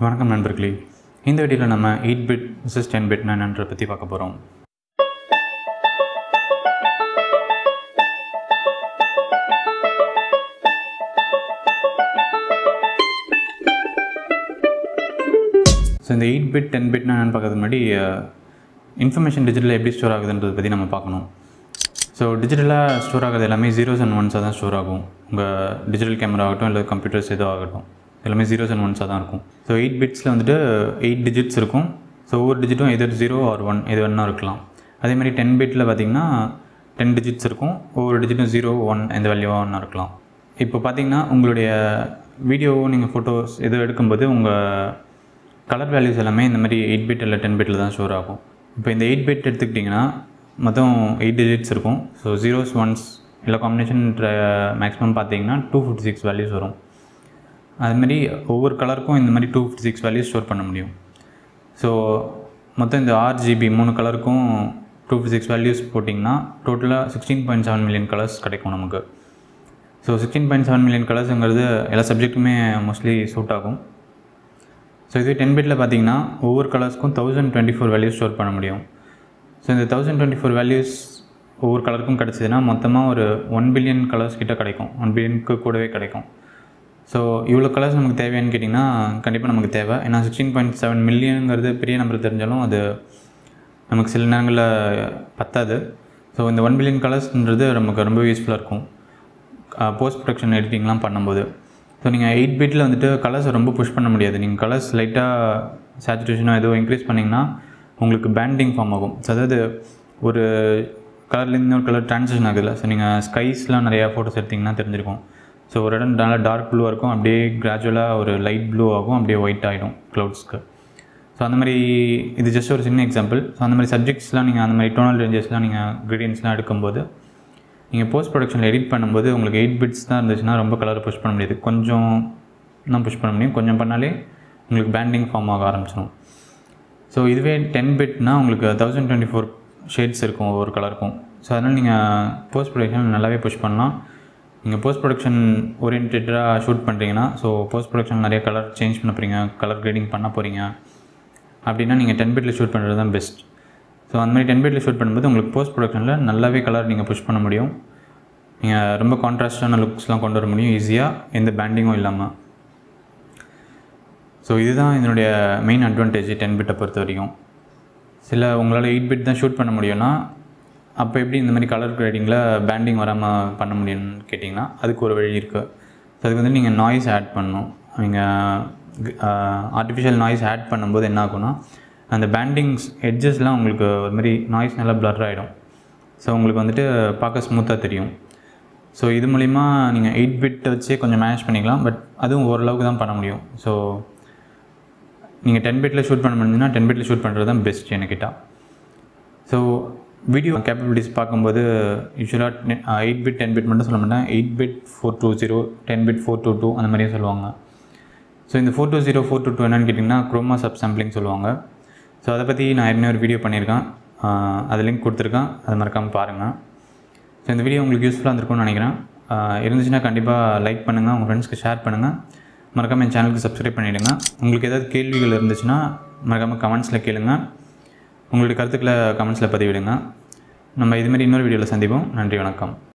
வணக்கம் நண்பர்களே இந்த வீடியோவில் நம்ம eight bit versus ten bit என்னன்றதை பற்றி பார்க்க போகிறோம் ஸோ இந்த எயிட் பிட் டென் பிட்னா என்னென்னு பார்க்கறதுக்கு முன்னாடி இன்ஃபர்மேஷன் டிஜிட்டலில் எப்படி ஸ்டோர் ஆகுதுன்றதை பற்றி நம்ம பார்க்கணும் ஸோ டிஜிட்டலாக ஸ்டோர் ஆகிறது எல்லாமே ஜீரோஸ் அண்ட் ஒன்ஸாக தான் ஸ்டோர் ஆகும் உங்கள் டிஜிட்டல் கேமரா ஆகட்டும் இல்லை கம்ப்யூட்டர்ஸ் எதோ ஆகட்டும் எல்லாமே ஜீரோஸ் அண்ட் ஒன்ஸாக தான் இருக்கும் ஸோ எயிட் பிட்ஸில் வந்துட்டு எயிட் டிஜிட்ஸ் இருக்கும் ஸோ ஒவ்வொரு டிஜிட்டும் எதர் ஜீரோ ஆர் ஒன் எது வேணா இருக்கலாம் அதே மாதிரி டென் பிட்டில் பார்த்தீங்கன்னா டென் டிஜிட்ஸ் இருக்கும் ஒவ்வொரு டிஜிட்டும் ஜீரோ ஒன் எந்த வேல்யூவாக ஒன்றா இருக்கலாம் இப்போ பார்த்தீங்கன்னா உங்களுடைய வீடியோ நீங்கள் ஃபோட்டோஸ் எதோ எடுக்கும்போது உங்கள் கலர் வேல்யூஸ் எல்லாமே இந்த மாதிரி எயிட் பிட் இல்லை டென் பிட்டில் தான் ஸ்டோர் ஆகும் இப்போ இந்த எயிட் பிட் எடுத்துக்கிட்டிங்கன்னா மொத்தம் எயிட் டிஜிட்ஸ் இருக்கும் ஸோ ஜீரோஸ் ஒன்ஸ் இல்லை காம்பினேஷன் மேக்ஸிமம் பார்த்தீங்கன்னா டூ ஃபிஃப்டி சிக்ஸ் வேல்யூஸ் வரும் அதுமாரி ஒவ்வொரு கலருக்கும் இந்த மாதிரி two fifty six values store பண்ண முடியும் ஸோ மொத்தம் இந்த ஆர்ஜிபி மூணு கலருக்கும் டூ ஃபிஃப்டி சிக்ஸ் வேல்யூஸ் போட்டிங்கன்னா டோட்டலாக sixteen point seven million colours கிடைக்கும் நமக்கு so sixteen point seven million கலர்ஸுங்கிறது எல்லா சப்ஜெக்ட்டுமே மோஸ்ட்லி சூட் ஆகும் ஸோ இதுவே டென் பிட்டில் பார்த்தீங்கன்னா ஒவ்வொரு கலர்ஸ்க்கும் thousand twenty four values store பண்ண முடியும் ஸோ இந்த தௌசண்ட் டுவெண்ட்டி ஃபோர் வேல்யூஸ் ஒவ்வொரு கலருக்கும் கிடச்சிதுன்னா மொத்தமாக ஒரு ஒன் பில்லியன் கலர்ஸ் கிட்ட கிடைக்கும் ஒன் பில்லியனுக்கு கூடவே கிடைக்கும் ஸோ இவ்வளோ கலர்ஸ் நமக்கு தேவையான்னு கேட்டிங்கன்னா கண்டிப்பாக நமக்கு தேவை ஏன்னா சிக்ஸ்டீன் பாயிண்ட் செவன் மில்லியனுங்கிறது பெரிய நம்பர் தெரிஞ்சாலும் அது நமக்கு சில நேரங்களில் பத்தாது ஸோ இந்த ஒன் பில்லியன் கலர்ஸ்ன்றது நமக்கு ரொம்ப யூஸ்ஃபுல்லாக இருக்கும் போஸ்ட் ப்ரொடக்ஷன் எடிட்டிங்லாம் பண்ணும்போது ஸோ நீங்கள் எயிட் பிட்டில் வந்துட்டு கலர்ஸை ரொம்ப புஷ் பண்ண முடியாது நீங்கள் கலர்ஸ் லைட்டாக சேச்சுரேஷனோ ஏதோ இன்க்ரீஸ் பண்ணிங்கன்னா உங்களுக்கு பேண்டிங் ஃபார்ம் ஆகும் ஸோ அதாவது ஒரு கலர்லேருந்து இன்னொரு கலர் ட்ரான்சிஷன் ஆகுதுல்ல ஸோ நீங்கள் ஸ்கைஸ்லாம் நிறையா ஃபோட்டோஸ் எடுத்திங்கன்னா தெரிஞ்சிருக்கும் ஸோ ஒரு இடம் நல்லா டார்க் ப்ளூவாக இருக்கும் அப்படியே கிராஜுவலாக ஒரு லைட் ப்ளூ ஆகும் அப்படியே ஒயிட் ஆகிடும் க்ளவுட்ஸ்க்கு ஸோ அந்த மாதிரி இது ஜஸ்ட் ஒரு சின்ன எக்ஸாம்பிள் ஸோ அந்த மாதிரி சப்ஜெக்ட்ஸ்லாம் நீங்கள் அந்த மாதிரி டோனல் ரேஞ்சஸ்லாம் நீங்கள் கிரீடியன்ஸ்லாம் எடுக்கும்போது நீங்கள் போஸ்ட் ப்ரொடக்ஷனில் எடிட் பண்ணும்போது உங்களுக்கு எயிட் பிட்ஸ் தான் இருந்துச்சுன்னா ரொம்ப கலரை புஷ் பண்ண முடியாது கொஞ்சம் தான் புஷ் பண்ண முடியும் கொஞ்சம் பண்ணாலே உங்களுக்கு பேண்டிங் ஃபார்ம் ஆக ஆரம்பிச்சிடும் ஸோ இதுவே டென் பிட்னா உங்களுக்கு தௌசண்ட் டுவெண்ட்டி ஃபோர் ஷேட்ஸ் இருக்கும் ஒவ்வொரு கலருக்கும் ஸோ அதனால் நீங்கள் போஸ்ட் ப்ரொடக்ஷன் நல்லாவே புஷ் பண்ணலாம் நீங்கள் போஸ்ட் ப்ரொடக்ஷன் ஓரியன்டாக ஷூட் பண்ணுறீங்கன்னா ஸோ போஸ்ட் ப்ரொடக்ஷன் நிறைய கலர் சேஞ்ச் பண்ண போகிறீங்க கலர் கிரேடிங் பண்ண போகிறீங்க அப்படின்னா நீங்கள் டென் பிட்டில் ஷூட் பண்ணுறது தான் பெஸ்ட் ஸோ அந்த மாதிரி டென் பிட்டில் ஷூட் பண்ணும்போது உங்களுக்கு போஸ்ட் ப்ரொடக்ஷனில் நல்லாவே கலர் நீங்கள் புஷ் பண்ண முடியும் நீங்கள் ரொம்ப கான்ட்ராஸ்டான லுக்ஸ்லாம் கொண்டு வர முடியும் ஈஸியாக எந்த பேண்டிங்கும் இல்லாமல் ஸோ இதுதான் இதனுடைய மெயின் அட்வான்டேஜ் டென் பிட்டை பொறுத்த வரைக்கும் சில உங்களால் எயிட் பிட் தான் ஷூட் பண்ண முடியும்னா அப்போ எப்படி இந்த மாதிரி கலர் கிரேடிங்கில் பேண்டிங் வராமல் பண்ண முடியும்னு கேட்டிங்கன்னா அதுக்கு ஒரு வழி இருக்குது ஸோ அதுக்கு வந்து நீங்கள் நாய்ஸ் ஆட் பண்ணணும் நீங்கள் ஆர்டிஃபிஷியல் நாய்ஸ் ஆட் பண்ணும்போது என்ன ஆகும்னா அந்த பேண்டிங்ஸ் எட்ஜஸ்லாம் உங்களுக்கு ஒரு மாதிரி நாய்ஸ் நல்லா ப்ளர் ஆகிடும் ஸோ உங்களுக்கு வந்துட்டு பார்க்க ஸ்மூத்தாக தெரியும் ஸோ இது மூலிமா நீங்கள் எயிட் பிட் வச்சே கொஞ்சம் மேனேஜ் பண்ணிக்கலாம் பட் அதுவும் ஓரளவுக்கு தான் பண்ண முடியும் ஸோ நீங்கள் டென் பிட்டில் ஷூட் பண்ண முடிஞ்சுன்னா டென் பிட்டில் ஷூட் பண்ணுறது தான் பெஸ்ட் எனக்கிட்ட ஸோ வீடியோ கேப்பபிலிட்டிஸ் பார்க்கும்போது யூஸ்வலாக எயிட் பிட் டென் பிட் மட்டும் சொல்ல மாட்டேன் eight bit four two zero ten bit four two two அந்த மாதிரியே சொல்லுவாங்க ஸோ இந்த four two zero four two two என்னன்னு கேட்டிங்கன்னா குரோமா சப் சாம்பிளிங் சொல்லுவாங்க ஸோ அதை பற்றி நான் ஏற்கனவே ஒரு வீடியோ பண்ணியிருக்கேன் அது லிங்க் கொடுத்துருக்கேன் அதை மறக்காமல் பாருங்கள் ஸோ இந்த வீடியோ உங்களுக்கு யூஸ்ஃபுல்லாக இருந்திருக்கும்னு நினைக்கிறேன் இருந்துச்சுன்னா கண்டிப்பாக லைக் பண்ணுங்கள் உங்கள் ஃப்ரெண்ட்ஸ்க்கு ஷேர் பண்ணுங்கள் மறக்காமல் என் சேனலுக்கு சப்ஸ்கிரைப் பண்ணிவிடுங்க உங்களுக்கு ஏதாவது கேள்விகள் இருந்துச்சுன்னா மறக்காமல் கமெண்ட்ஸில் கேளுங்க உங்களுடைய கருத்துக்களை கமெண்ட்ஸில் பதிவிடுங்க நம்ம இதுமாரி இன்னொரு வீடியோவில் சந்திப்போம் நன்றி வணக்கம்